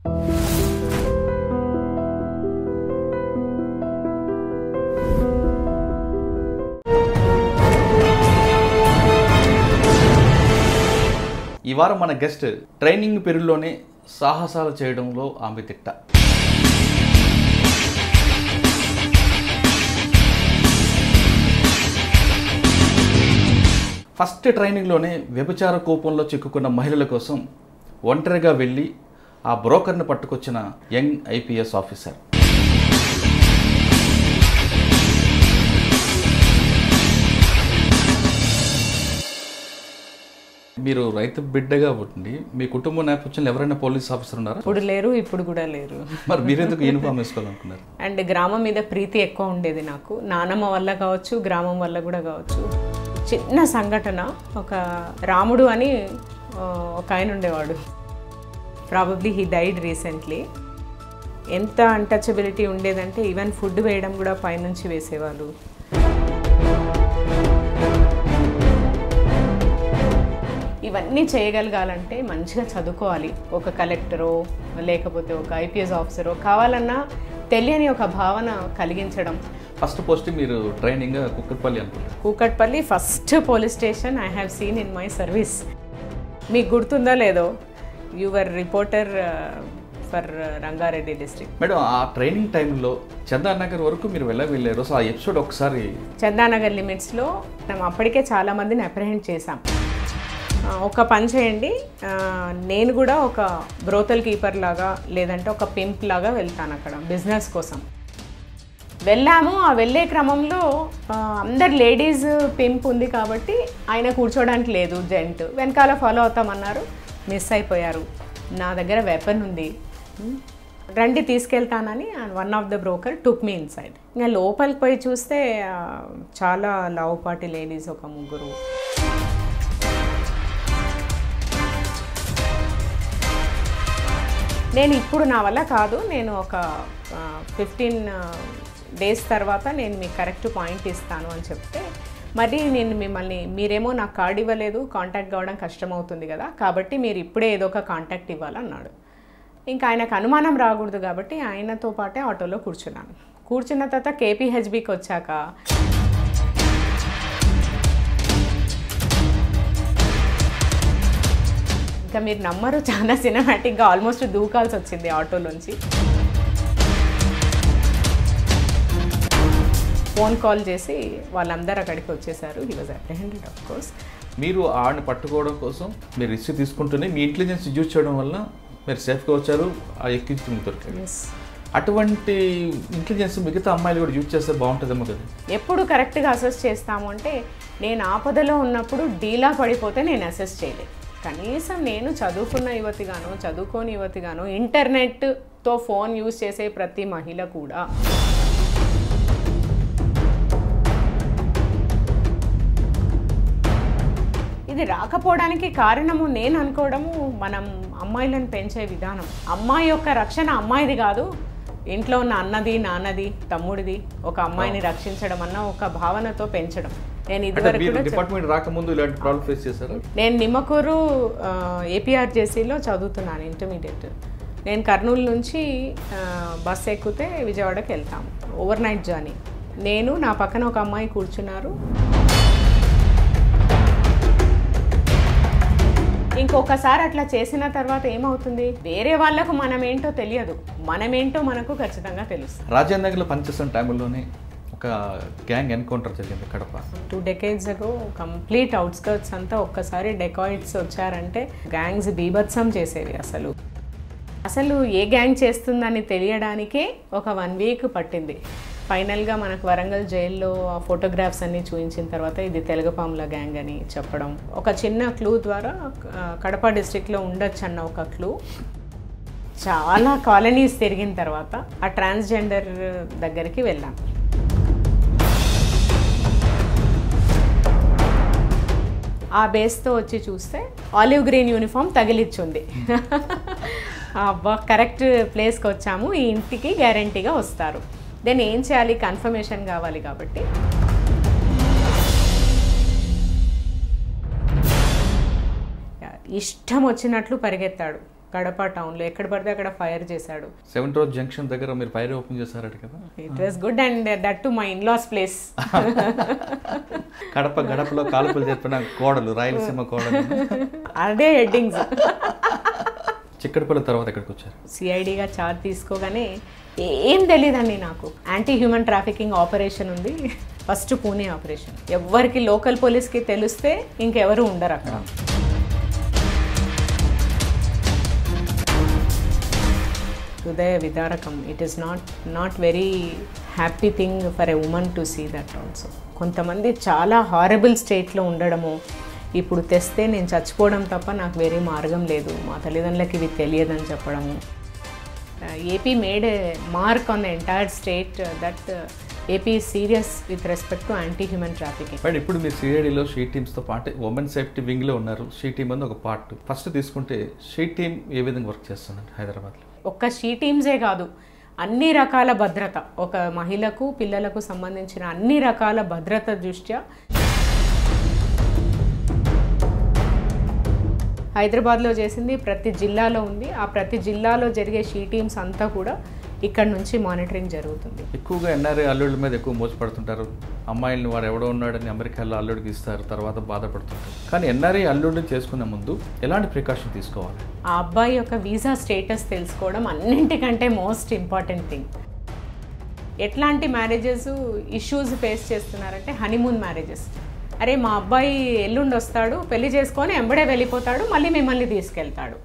ఈ వారం మన గెస్ట్ ట్రైనింగ్ పీరియడ్లోనే సాహసాలు చేయడంలో ఆమె తిట్ట ఫస్ట్ ట్రైనింగ్లోనే వ్యభిచార కోపంలో చిక్కుకున్న మహిళల కోసం ఒంటరిగా వెళ్ళి ఆ బ్రోకర్ని పట్టుకొచ్చిన యంగ్ ఐపీఎస్ ఆఫీసర్ మీరు రైతు బిడ్డగా పుట్టింది మీ కుటుంబ నేపథ్యంలో ఎవరైనా పోలీస్ ఆఫీసర్ ఉన్నారా ఇప్పుడు లేరు ఇప్పుడు కూడా లేరు మరి మీరెందుకు యూనిఫామ్ వేసుకోవాలనుకున్నారు అండ్ గ్రామం మీద ప్రీతి ఎక్కువ ఉండేది నాకు నానమ్మ వల్ల కావచ్చు గ్రామం వల్ల కూడా కావచ్చు చిన్న సంఘటన ఒక రాముడు అని ఆ, ఒక ఆయన ఉండేవాడు ప్రాబబ్లీ హీ డైడ్ రీసెంట్లీ ఎంత అన్టచబిలిటీ ఉండేదంటే ఈవెన్ ఫుడ్ వేయడం కూడా పైనుంచి వేసేవాళ్ళు ఇవన్నీ చేయగలగాలంటే మంచిగా చదువుకోవాలి ఒక కలెక్టరో లేకపోతే ఒక ఐపీఎస్ ఆఫీసరో కావాలన్నా తెలియని ఒక భావన కలిగించడం ఫస్ట్ పోస్ట్ మీరు ట్రైనింగ్ కుక్కట్పల్లి అనుకుంటారు Kukatpally first police station I have seen in my service మీకు గుర్తుందా లేదో your reporter for Rangareddy district madam ఆ ట్రైనింగ్ టైంలో చందార్ నగర్ వరకు మీరు వెళ్ళ వెళ్ళారు సో ఆ ఎపిసోడ్ ఒకసారి చందానగర్ లిమిట్స్లో మనం అప్పటికే చాలామందిని అప్రహెండ్ చేశాం ఆ, ఒక పని చేయండి ఆ, నేను కూడా ఒక బ్రోతల్ కీపర్ లాగా లేదంటే ఒక పింప్ లాగా వెళ్తాను అక్కడ బిజినెస్ కోసం వెళ్ళాము ఆ వెళ్ళే క్రమంలో ఆ, అందరు లేడీస్ పింప్ ఉంది కాబట్టి ఆయన కూర్చోడానికి లేదు జెంట్ వెనకాల ఫాలో అవుతామన్నారు మిస్ అయిపోయారు నా దగ్గర వెపన్ ఉంది హ్మ్. రండి తీసుకెళ్తానని one of the broker took me inside ఇంకా లోపలికి పోయి చూస్తే ఆ, చాలా లావుపాటి లేడీస్ ఒక ముగ్గురు నేను ఇప్పుడు నా వల్ల కాదు నేను ఒక ఫిఫ్టీన్ డేస్ తర్వాత నేను మీకు కరెక్ట్ పాయింట్ ఇస్తాను అని చెప్తే మరి నేను మిమ్మల్ని మీరేమో నాకు కార్డ్ ఇవ్వలేదు కాంటాక్ట్ కావడం కష్టం అవుతుంది కదా కాబట్టి మీరు ఇప్పుడే ఏదో ఒక కాంటాక్ట్ ఇవ్వాలన్నాడు ఇంకా ఆయనకు అనుమానం రాకూడదు కాబట్టి ఆయనతో పాటే ఆటోలో కూర్చున్నాను కూర్చున్న తర్వాత కేపీహెచ్బికి వచ్చాక ఇంకా మీరు నమ్మరు చాలా సినిమాటిక్గా ఆల్మోస్ట్ దూకాల్సి వచ్చింది ఆటోలోంచి ఫోన్ కాల్ చేసి వాళ్ళందరూ అక్కడికి వచ్చేసారు he was apprehended of course మీరు ఆడిని పట్టుకోవడం కోసం మీరు రిస్క్ తీసుకుంటూనే మీ ఇంటెలిజెన్స్ యూజ్ చేయడం వల్ల మీరు సేఫ్గా వచ్చారు ఆ ఎక్కించి మీకు దొరికారు ఎస్ అటువంటి ఇంటెలిజెన్స్ మిగతా అమ్మాయిలు కూడా యూజ్ చేస్తే బాగుంటుందేమో కదా ఎప్పుడు కరెక్ట్గా అసెస్ చేస్తాము అంటే నేను ఆపదలో ఉన్నప్పుడు డీలా పడిపోతే నేను అసెస్ చేయలేదు కనీసం నేను చదువుకున్న యువతిగాను చదువుకోని యువతిగాను ఇంటర్నెట్తో ఫోన్ యూజ్ చేసే ప్రతి మహిళ కూడా ఇది రాకపోవడానికి కారణము నేను అనుకోవడము మనం అమ్మాయిలను పెంచే విధానం అమ్మాయి యొక్క రక్షణ అమ్మాయిది కాదు ఇంట్లో ఉన్న అన్నది నాన్నది తమ్ముడిది ఒక అమ్మాయిని రక్షించడం అన్న ఒక భావనతో పెంచడం నేను అంటే ఇదివరకు మీరు కూడా చెప్- డిపార్ట్మెంట్ రాకముందు ఇలాంటి ప్రాబ్లం ఫేస్ చేశారు నేను నిమ్మకూరు ఏపీఆర్జేసీలో చదువుతున్నాను ఇంటర్మీడియట్ నేను కర్నూలు నుంచి ఆ, బస్ ఎక్కితే విజయవాడకి వెళ్తాము ఓవర్ నైట్ జర్నీ నేను నా పక్కన ఒక అమ్మాయి కూర్చున్నారు ఇంకొకసారి అట్లా చేసిన తర్వాత ఏమవుతుంది వేరే వాళ్ళకు మనం ఏంటో తెలియదు మనమేంటో మనకు ఖచ్చితంగా తెలుస్తుంది రాజేంద్ర నగర్లో పనిచేస్తున్న టైంలోనే ఒక గ్యాంగ్ ఎన్కౌంటర్ జరిగింది Kadapa two decades ago complete outskirts అంతా ఒక్కసారి డెకాయిడ్స్ వచ్చారంటే గ్యాంగ్స్ బీభత్సం చేసేవి అసలు అసలు ఏ గ్యాంగ్ చేస్తుందని తెలియడానికే ఒక వన్ వీక్ పట్టింది ఫైనల్గా మనకు వరంగల్ జైల్లో ఆ ఫోటోగ్రాఫ్స్ అన్ని చూపించిన తర్వాత ఇది తెలగపాముల గ్యాంగ్ అని చెప్పడం ఒక చిన్న క్లూ ద్వారా ఆ, కడప డిస్ట్రిక్ట్లో ఉండొచ్చు అన్న ఒక క్లూ చాలా కాలనీస్ తిరిగిన తర్వాత ఆ ట్రాన్స్జెండర్ దగ్గరికి వెళ్ళాం ఆ బేస్తో వచ్చి చూస్తే ఆలివ్ గ్రీన్ యూనిఫామ్ తగిలిచ్చుంది అబ్బా కరెక్ట్ ప్లేస్కి వచ్చాము ఈ ఇంటికి గ్యారంటీగా వస్తారు దెన్ ఏం చేయాలి కన్ఫర్మేషన్ కావాలి కాబట్టి ఇష్టం వచ్చినట్లు పరిగెత్తాడు కడప టౌన్లో ఎక్కడ పడితే అక్కడ ఫైర్ చేశాడు సెవెంత్ రోడ్ జంక్షన్ దగ్గర మీరు ఫైర్ ఓపెన్ చేశారట కదా it was good and that to my in-laws place Kadapa గడపలో కాల్పులు చెప్పిన కోడలు రాయలసీమ కోడలు అదే హెడ్డింగ్స్ చిక్కడపల్లి తర్వాత ఎక్కడికి వచ్చారు సిఐడిగా చార్జ్ తీసుకోగానే ఏం తెలియదండి నాకు యాంటీ హ్యూమన్ ట్రాఫికింగ్ ఆపరేషన్ ఉంది ఫస్ట్ పూణే ఆపరేషన్ ఎవరికి లోకల్ పోలీస్కి తెలిస్తే ఇంకెవరు ఉండరు అక్కడ హృదయ విదారకం it is not not very happy thing for a woman to see that also కొంతమంది చాలా హారబుల్ స్టేట్లో ఉండడము ఇప్పుడు తెస్తే నేను చచ్చిపోవడం తప్ప నాకు వేరే మార్గం లేదు మా తల్లిదండ్రులకి ఇవి తెలియదని చెప్పడము AP made a mark on the entire state that AP serious with respect to anti human trafficking but ఇప్పుడు మీరు సిఐడిలో షీ టీమ్స్తో పాటు ఉమెన్ సేఫ్టీ వింగ్లో ఉన్నారు షీ టీమ్ అని ఒక పార్ట్ ఫస్ట్ తీసుకుంటే షీ టీమ్ ఏ విధంగా వర్క్ చేస్తుందండి హైదరాబాద్లో ఒక్క షీ టీమ్సే కాదు అన్ని రకాల భద్రత ఒక మహిళకు పిల్లలకు సంబంధించిన అన్ని రకాల భద్రత దృష్ట్యా హైదరాబాద్లో చేసింది ప్రతి జిల్లాలో ఉంది ఆ ప్రతి జిల్లాలో జరిగే షీ టీమ్స్ అంతా కూడా ఇక్కడ నుంచి మానిటరింగ్ జరుగుతుంది ఎక్కువగా ఎన్ఆర్ఐ అల్లుళ్ళ మీద ఎక్కువ మోసపడుతుంటారు అమ్మాయిల్ని వాడు ఎవడో ఉన్నాడని అమెరికాలో అల్లుడికి ఇస్తారు తర్వాత బాధపడుతుంటారు కానీ ఎన్ఆర్ఐ అల్లుడిని చేసుకునే ముందు ఎలాంటి ప్రికాషన్ తీసుకోవాలి ఆ అబ్బాయి యొక్క వీసా స్టేటస్ తెలుసుకోవడం అన్నింటికంటే మోస్ట్ ఇంపార్టెంట్ థింగ్ ఎట్లాంటి మ్యారేజెస్ ఇష్యూస్ ఫేస్ చేస్తున్నారంటే హనీమూన్ మ్యారేజెస్ అరే మా అబ్బాయి ఎల్లుండి వస్తాడు పెళ్లి చేసుకొని ఎంబడే వెళ్ళిపోతాడు మళ్ళీ మిమ్మల్ని తీసుకెళ్తాడు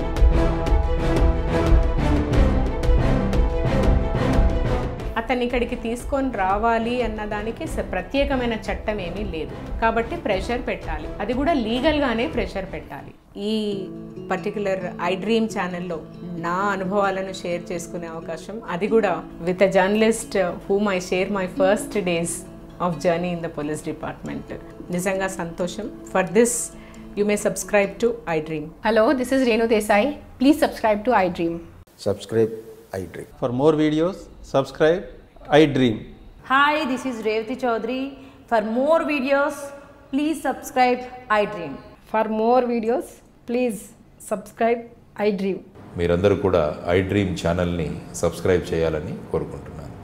అతన్ని ఇక్కడికి తీసుకొని రావాలి అన్న దానికి స- ప్రత్యేకమైన చట్టం ఏమీ లేదు కాబట్టి ప్రెషర్ పెట్టాలి అది కూడా లీగల్గానే ప్రెషర్ పెట్టాలి ఈ పర్టికులర్ ఐ డ్రీమ్ ఛానల్లో నా అనుభవాలను షేర్ చేసుకునే అవకాశం అది కూడా with a journalist whom I share my first days of journey in the police department నిజంగా సంతోషం for this you may subscribe to I Dream Hello, this is Renu Desai. Please subscribe to iDream. subscribe iDream. For more videos, subscribe I Dream. Hi, this is Revati Chaudhary. For more videos, please subscribe iDream. For more videos, please subscribe iDream. మీరందరూ కూడా I dream ఛానల్ని subscribe చేయాలని కోరుకుంటున్నాను